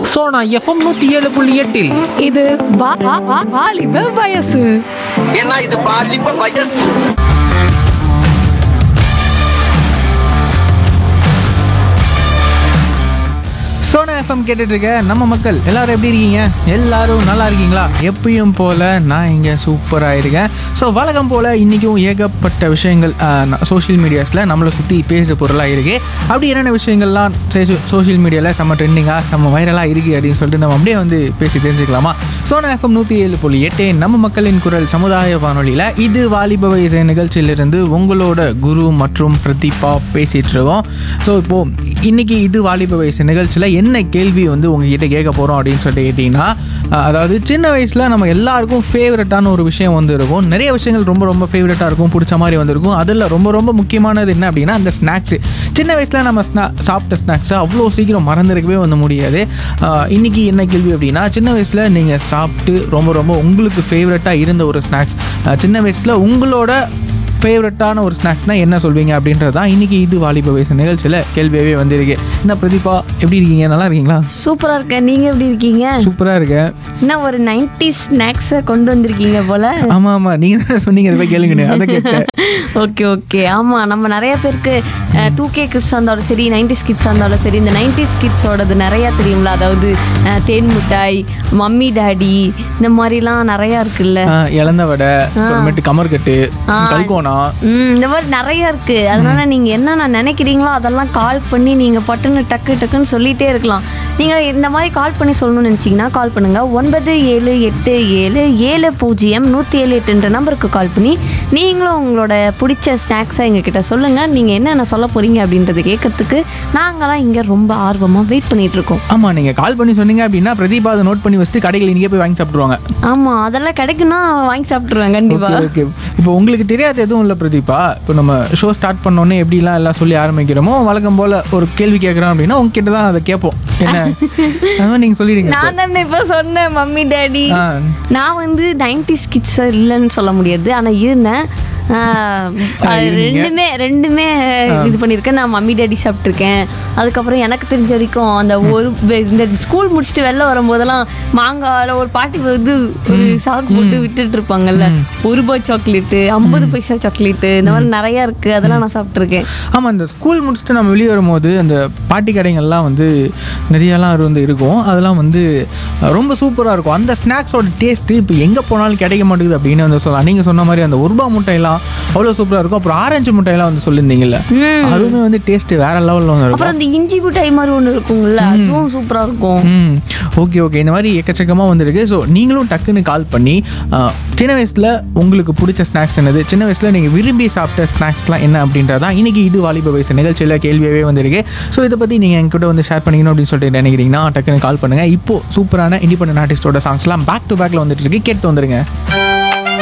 Sona FM நூத்தி ஏழு புள்ளி எட்டில் இது வா- வா- வா- வாலிப வயசு ஏன்னா இது பாலிப்ப வயசு சோனா எஃப்எம் கேட்டுட்டு இருக்க நம்ம மக்கள் எல்லாரும் எப்படி இருக்கீங்க எல்லாரும் நல்லா இருக்கீங்களா எப்பயும் போல நான் இங்கே சூப்பராக இருக்கேன் ஸோ வழக்கம் போல் இன்றைக்கும் ஏகப்பட்ட விஷயங்கள் சோஷியல் மீடியாஸில் நம்மளை சுற்றி பேசுகிற பொருளாக இருக்கு அப்படி என்னென்ன விஷயங்கள்லாம் சோஷியல் மீடியாவில் செம்ம ட்ரெண்டிங்காக செம்ம வைரலாக இருக்குது அப்படின்னு சொல்லிட்டு நம்ம அப்படியே வந்து பேசி தெரிஞ்சுக்கலாமா சோனா எஃப்எம் நூற்றி ஏழு புள்ளி எட்டு நம்ம மக்களின் குரல் சமுதாய வானொலியில் இது வாலிப வயசு நிகழ்ச்சியிலிருந்து உங்களோட குரு மற்றும் பிரதீபா பேசிகிட்டு இருக்கோம் ஸோ இப்போது இன்னைக்கு இது வாலிப வயசு நிகழ்ச்சியில் என்ன கேள்வி வந்து உங்ககிட்ட கேட்க போகிறோம் அப்படின்னு சொல்லிட்டு கேட்டிங்கன்னா அஹ், அதாவது சின்ன வயசில் நம்ம எல்லாருக்கும் ஃபேவரட்டான ஒரு விஷயம் வந்து இருக்கும் நிறைய விஷயங்கள் ரொம்ப ரொம்ப ஃபேவரட்டாக இருக்கும் பிடிச்ச மாதிரி வந்திருக்கும் அதில் ரொம்ப ரொம்ப முக்கியமானது என்ன அப்படின்னா அந்த ஸ்நாக்ஸு சின்ன வயசில் நம்ம ஸ்நா சாப்பிட்ட ஸ்நாக்ஸை அவ்வளோ சீக்கிரம் மறந்துருக்கவே வந்து முடியாது அஹ், இன்னைக்கு என்ன கேள்வி அப்படின்னா சின்ன வயசில் நீங்கள் சாப்பிட்டு ரொம்ப ரொம்ப உங்களுக்கு ஃபேவரட்டாக இருந்த ஒரு ஸ்நாக்ஸ் சின்ன வயசில் உங்களோட ஃபேவரட்டான ஒரு ஸ்நாக்ஸ்னால் என்ன சொல்வீங்க அப்படின்றது தான் இன்றைக்கி இது வாலிப வயசு நிகழ்ச்சியில் கேள்வியாகவே வந்திருக்கு என்ன பிரதீபா எப்படி இருக்கீங்க நல்லா இருக்கீங்களா சூப்பரா இருக்கேன் நீங்க எப்படி இருக்கீங்க சூப்பராக இருக்கேன் என்ன ஒரு நைன்டி ஸ்நாக்ஸை கொண்டு வந்திருக்கீங்க போல ஆமாம் ஆமாம் நீங்கள் தானே சொன்னீங்க இதை போய் கேளுங்கன்னு அதை கேட்டேன் ஓகே ஓகே ஆமாம் நம்ம நிறைய பேருக்கு டூ கே கிட்ஸாக இருந்தாலும் சரி நைன்டிஸ் கிட்ஸாக இருந்தாலும் சரி இந்த நைன்டிஸ் கிட்ஸோடது நிறையா தெரியும்ல அதாவது அஹ், தேன் மிட்டாய் மம்மி டாடி இந்த மாதிரிலாம் நிறையா இருக்குல்ல ஆ, இளந்த வடை அப்புறமேட்டு கமர்கட்டு கல்கோனா ம் இந்த மாதிரி நிறைய இருக்கு அதனால நீங்க என்னென்ன நினைக்கிறீங்களோ அதெல்லாம் கால் பண்ணி நீங்க பட்டுன்னு டக்கு டக்குன்னு சொல்லிட்டே இருக்கலாம் நீங்க இந்த மாதிரி கால் பண்ணி சொல்லணும்னு நினைச்சீங்கன்னா கால் பண்ணுங்க ஒன்பது ஏழு எட்டு ஏழு ஏழு பூஜ்ஜியம் நூற்றி ஏழு எட்டுன்ற நம்பருக்கு கால் பண்ணி நீங்களும் உங்களோட பிடிச்ச ஸ்நாக்ஸை எங்ககிட்ட சொல்லுங்க நீங்க என்னென்ன சொல்ல போறீங்க அப்படின்றத கேட்கறதுக்கு நாங்களாம் இங்க ரொம்ப ஆர்வமா வெயிட் பண்ணிட்டு இருக்கோம் ஆமாம் நீங்கள் கால் பண்ணி சொன்னீங்க அப்படின்னா பிரதீபா அதை நோட் பண்ணி வச்சுட்டு கடைகள் இங்கே போய் வாங்கி சாப்பிட்ருவாங்க ஆமா அதெல்லாம் கிடைக்குன்னா வாங்கி சாப்பிட்ருவேன் கண்டிப்பா ஓகே ஓகே இப்போ உங்களுக்கு தெரியாத எதுவும் இல்லை பிரதீபா இப்போ நம்ம ஷோ ஸ்டார்ட் பண்ணோன்னே எப்படிலாம் எல்லாம் சொல்லி ஆரம்பிக்கிறோமோ வழக்கம் போல் ஒரு கேள்வி கேட்குறோம் அப்படின்னா உங்ககிட்ட தான் அதை கேட்போம் என்ன அது மாதிரி நீங்கள் சொல்லிடுங்க இப்போ. நான் தானே இப்போ சொன்னேன் மம்மி டாடி ஆ நான் வந்து நைன்டிஸ் கிட்ஸ் இல்லைன்னு சொல்ல முடியாது ஆனால் இருந்தேன் ஆஹ், அது இருந்தீங்க. ரெண்டுமே ரெண்டுமே இது பண்ணியிருக்கேன் நான் மம்மி டாடி சாப்பிட்ருக்கேன் அதுக்கப்புறம் எனக்கு தெரிஞ்ச வரைக்கும் அந்த ஒரு வெ- இந்த ஸ்கூல் முடிச்சுட்டு வெளில வரும்போதெல்லாம் மாங்காயில் ஒரு பாட்டி வந்து ஒரு சாக்கு போட்டு விட்டுட்டு இருப்பாங்கல்ல ஒரு ரூபாய் சாக்லேட்டு ஐம்பது பைசா சாக்லேட்டு இந்த மாதிரி நிறையா இருக்குது அதெல்லாம் நான் சாப்பிட்ருக்கேன் ஆமாம் இந்த ஸ்கூல் முடிச்சுட்டு நம்ம வெளியே வரும்போது அந்த பாட்டி கடைகள்லாம் வந்து நிறையலாம் அது வந்து இருக்கும் அதெல்லாம் வந்து அஹ், ரொம்ப சூப்பராக இருக்கும் அந்த ஸ்நாக்ஸோட டேஸ்ட்டு இப்போ எங்கே போனாலும் கிடைக்க மாட்டேங்குது அப்படின்னு வந்து சொல்லலாம் நீங்கள் சொன்ன மாதிரி அந்த ஒரு ரூபா முட்டையெல்லாம் அவ்வளோ சூப்பராக இருக்கும் அப்புறம் ஆரஞ்சு முட்டையெல்லாம் வந்து சொல்லியிருந்தீங்கல்ல அதுவுமே வந்து டேஸ்ட்டு வேற லெவலில் வந்து இருக்கும் அப்புறம் அந்த இஞ்சி மிட்டாய் மாதிரி ஒன்று இருக்குங்கல்ல அதுவும் சூப்பராக இருக்கும் ம் ஓகே ஓகே இந்த மாதிரி எக்கச்சக்கமாக வந்திருக்கு ஸோ நீங்களும் டக்குன்னு கால் பண்ணி அஹ், சின்ன வயசில் உங்களுக்கு பிடிச்ச ஸ்நாக்ஸ் என்னது சின்ன வயசில் நீங்கள் விரும்பி சாப்பிட்ட ஸ்நாக்ஸ்லாம் என்ன அப்படின்றதான் இன்னைக்கு இது வாலிப வயசு நிகழ்ச்சியில் கேள்வியாகவே வந்திருக்கு ஸோ இதை பற்றி நீங்கள் என்கிட்ட வந்து ஷேர் பண்ணிக்கணும் அப்படின்னு சொல்லிட்டு நினைக்கிறீங்கன்னா டக்குன்னு கால் பண்ணுங்கள் இப்போ சூப்பரான இண்டிபெண்டன்ட் ஆர்டிஸ்டோட சாங்ஸ்லாம் பேக் டு பேக்கில் வந்துட்டு இருக்கு கேட்டு வந்துருங்க